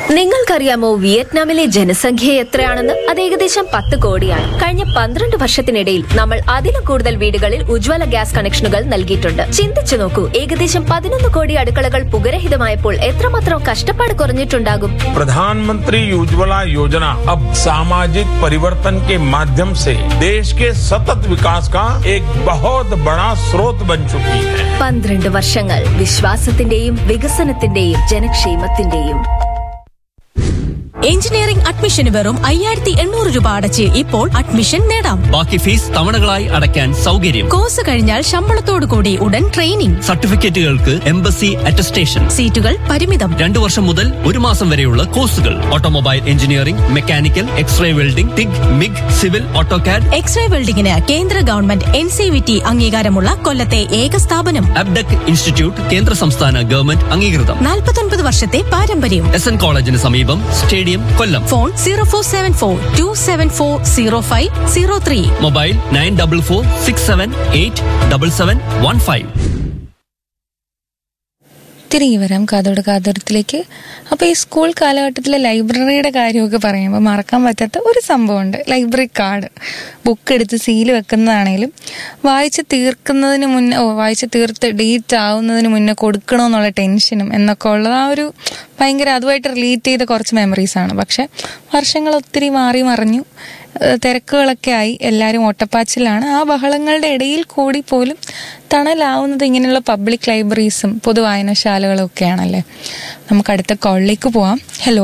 നിങ്ങൾക്കറിയാമോ വിയറ്റ്നാമിലെ ജനസംഖ്യ എത്രയാണെന്ന് അത് ഏകദേശം പത്ത് കോടിയാണ് കഴിഞ്ഞ പന്ത്രണ്ട് വർഷത്തിനിടയിൽ നമ്മൾ അതിലും കൂടുതൽ വീടുകളിൽ ഉജ്ജ്വല ഗ്യാസ് കണക്ഷനുകൾ നൽകിയിട്ടുണ്ട് ചിന്തിച്ചു നോക്കൂ ഏകദേശം പതിനൊന്ന് കോടി അടുക്കളകൾ പുകരഹിതമായപ്പോൾ എത്രമാത്രം കഷ്ടപ്പാട് കുറഞ്ഞിട്ടുണ്ടാകും प्रधानमंत्री उज्ज्वला योजना अब सामाजिक परिवर्तन के माध्यम से देश के सतत विकास का एक बहुत बड़ा स्रोत बन चुकी है പന്ത്രണ്ട് വർഷങ്ങൾ വിശ്വാസത്തിന്റെയും വികസനത്തിന്റെയും ജനക്ഷേമത്തിന്റെയും എഞ്ചിനീയറിംഗ് അഡ്മിഷന് വെറും അയ്യായിരത്തി എണ്ണൂറ് രൂപ അടച്ച് ഇപ്പോൾ അഡ്മിഷൻ നേടാം ബാക്കി ഫീസ് തവണകളായി അടയ്ക്കാൻ സൗകര്യം കോഴ്സ് കഴിഞ്ഞാൽ ശമ്പളത്തോടു കൂടി ഉടൻ ട്രെയിനിങ് സർട്ടിഫിക്കറ്റുകൾക്ക് എംബസി അറ്റസ്റ്റേഷൻ സീറ്റുകൾ പരിമിതം രണ്ടു വർഷം മുതൽ ഒരു മാസം വരെയുള്ള കോഴ്സുകൾ automobile engineering mechanical X-ray welding TIG MIG civil AutoCAD X-ray വെൽഡിംഗിന് കേന്ദ്ര government N C V T അംഗീകാരമുള്ള കൊല്ലത്തെ ഏക സ്ഥാപനം അബ്ഡക് ഇൻസ്റ്റിറ്റ്യൂട്ട് കേന്ദ്ര സംസ്ഥാന ഗവൺമെന്റ് അംഗീകൃതം നാൽപ്പത്തൊൻപത് വർഷത്തെ പാരമ്പര്യം എസ് എൻ കോളേജിന് സമീപം stadium Kollam phone zero four seven four two seven four zero five zero three mobile nine double four six seven eight double seven one five തിരികെ വരാം കാതോട് കാതോരത്തിലേക്ക് അപ്പോൾ ഈ സ്കൂൾ കാലഘട്ടത്തിലെ ലൈബ്രറിയുടെ കാര്യമൊക്കെ പറയുമ്പോൾ മറക്കാൻ പറ്റാത്ത ഒരു സംഭവമുണ്ട് ലൈബ്രറി കാർഡ് ബുക്ക് എടുത്ത് സീല് വെക്കുന്നതാണേലും വായിച്ച് തീർക്കുന്നതിന് മുന്നേ ഓ വായിച്ച് തീർത്ത് ഡേറ്റ് ആവുന്നതിന് മുന്നേ കൊടുക്കണമെന്നുള്ള ടെൻഷനും എന്നൊക്കെ ഉള്ളത് ആ ഒരു ഭയങ്കര അതുമായിട്ട് റിലേറ്റ് ചെയ്ത കുറച്ച് മെമ്മറീസാണ് പക്ഷെ വർഷങ്ങൾ ഒത്തിരി മാറി മറിഞ്ഞു ഏഹ് തിരക്കുകളൊക്കെ ആയി എല്ലാവരും ഓട്ടപ്പാച്ചിലാണ് ആ ബഹളങ്ങളുടെ ഇടയിൽ കൂടി പോലും തണലാവുന്നത് ഇങ്ങനെയുള്ള പബ്ലിക് ലൈബ്രറീസും പൊതുവായനശാലകളും ഒക്കെയാണല്ലേ നമുക്ക് അടുത്ത കോളിലേക്ക് പോവാം ഹലോ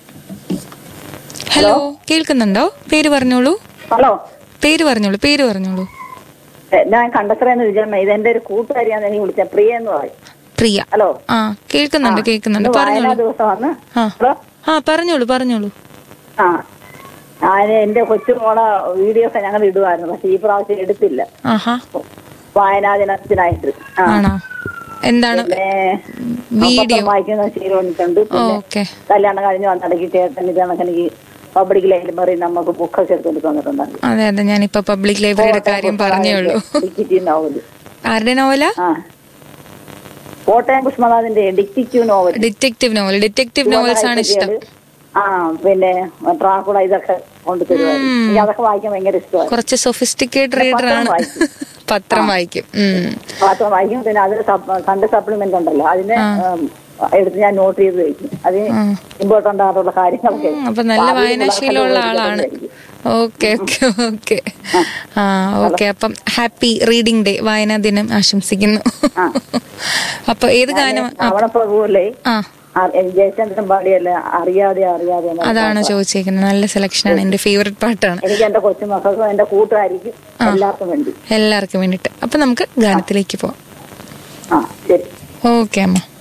ഹലോ കേൾക്കുന്നുണ്ടോ പേര് പറഞ്ഞോളൂ ഹലോ പേര് പറഞ്ഞോളൂ പേര് പറഞ്ഞോളൂ എ, ഞാൻ കണ്ടത്രയെന്ന് വിചാരിച്ച ഇതെന്റെ ഒരു കൂട്ടുകാരിയാണ് എനിക്ക് വിളിച്ച പ്രിയ എന്ന് പറയും പ്രിയ ഹലോ ആ കേൾക്കുന്നുണ്ട് കേൾക്കുന്നുണ്ട് ഇന്ന് വായനാ പറഞ്ഞോളൂ ദിവസമാണ് ആ ഹലോ ആ പറഞ്ഞോളൂ പറഞ്ഞോളൂ ആ ഞാൻ എന്റെ കൊച്ചുമോളെ വീഡിയോ ഒക്കെ ഞങ്ങൾ ഇടുമായിരുന്നു പക്ഷെ ഈ പ്രാവശ്യം എടുത്തില്ല ആഹാ വായനാ ദിനത്തിനായിട്ട് ആ ആണോ എന്താണ് പിന്നെ വീഡിയോ പത്രം വായിക്കുന്ന ശീലം എനിക്കുണ്ട് പിന്നെ ഓക്കെ കല്യാണം കഴിഞ്ഞ് വന്നിടയ്ക്ക് ചേട്ടൻ ഇത് കണക്ക് എനിക്ക് പബ്ലിക് ലൈബ്രറി നമുക്ക് ബുക്കൊക്കെ എടുത്തോണ്ട് തന്നിട്ടുണ്ടായിരുന്നു അതെ അതെ ഞാനിപ്പോ പബ്ലിക് ലൈബ്രറിയുടെ കാര്യം പറഞ്ഞേ ഉള്ളൂ ഡിക്റ്റീവ് നോവൽ ആരുടെ നോവലാ ആ കോട്ടയം പുഷ്പനാഥിന്റെ detective novel detective novel detective novels ആണ് ഇഷ്ടം ആ പിന്നെ ട്രാക്കുള ഇതൊക്കെ കൊണ്ടു തരുമായിരുന്നു എനിക്ക് അതൊക്കെ വായിക്കാൻ ഭയങ്കര ഇഷ്ടമാണ് കുറച്ച് സൊഫിസ്റ്റിക്കേറ്റ് റീഡർ പത്രം ആണ് വായിക്കും. പത്രം വായിക്കും ഉം. പത്രം വായിക്കും പിന്നെ അതിൽ സൺഡേ സപ്ലിമെന്റ് ഉണ്ടല്ലോ അതിന് ഉം, എടുത്ത് ഞാൻ നോട്ട് ചെയ്ത് വെക്കും അതിന് ഇമ്പോർട്ടന്റ് ആയിട്ടുള്ള കാര്യങ്ങളൊക്കെ ഉം, അപ്പൊ നല്ല ഭാവിയിൽ വായനാശീലമുള്ള പിള്ളേർക്ക് ആളാണ് ഉപകരിക്കും. ഓക്കെ ഓക്കെ ഓക്കെ ആ ഓക്കെ അപ്പം ഹാപ്പി റീഡിംഗ് ഡേ വായനാ ദിനം ആശംസിക്കുന്നു അപ്പൊ ഏത് ഗാനം ആ, ശ്രാവണപ്രഭുവല്ലേ ആ ആ, എം ജയചന്ദ്രൻ പാടിയല്ല അറിയാതെ അറിയാതെ എന്നുള്ള അതാണ് പാട്ടാ. ചോദിച്ചേക്കുന്നത് നല്ല സെലക്ഷൻ ആണ് എന്റെ ഫേവററ്റ് പാട്ടാണ് എനിക്ക് എന്റെ കൊച്ചുമക്കൾക്കും എന്റെ കൂട്ടുകാരിക്കും എല്ലാവർക്കും വേണ്ടി എല്ലാവർക്കും വേണ്ടിട്ട് അപ്പൊ നമുക്ക് ഗാനത്തിലേക്ക് പോവാം ആ ശരി ഓക്കെ അമ്മ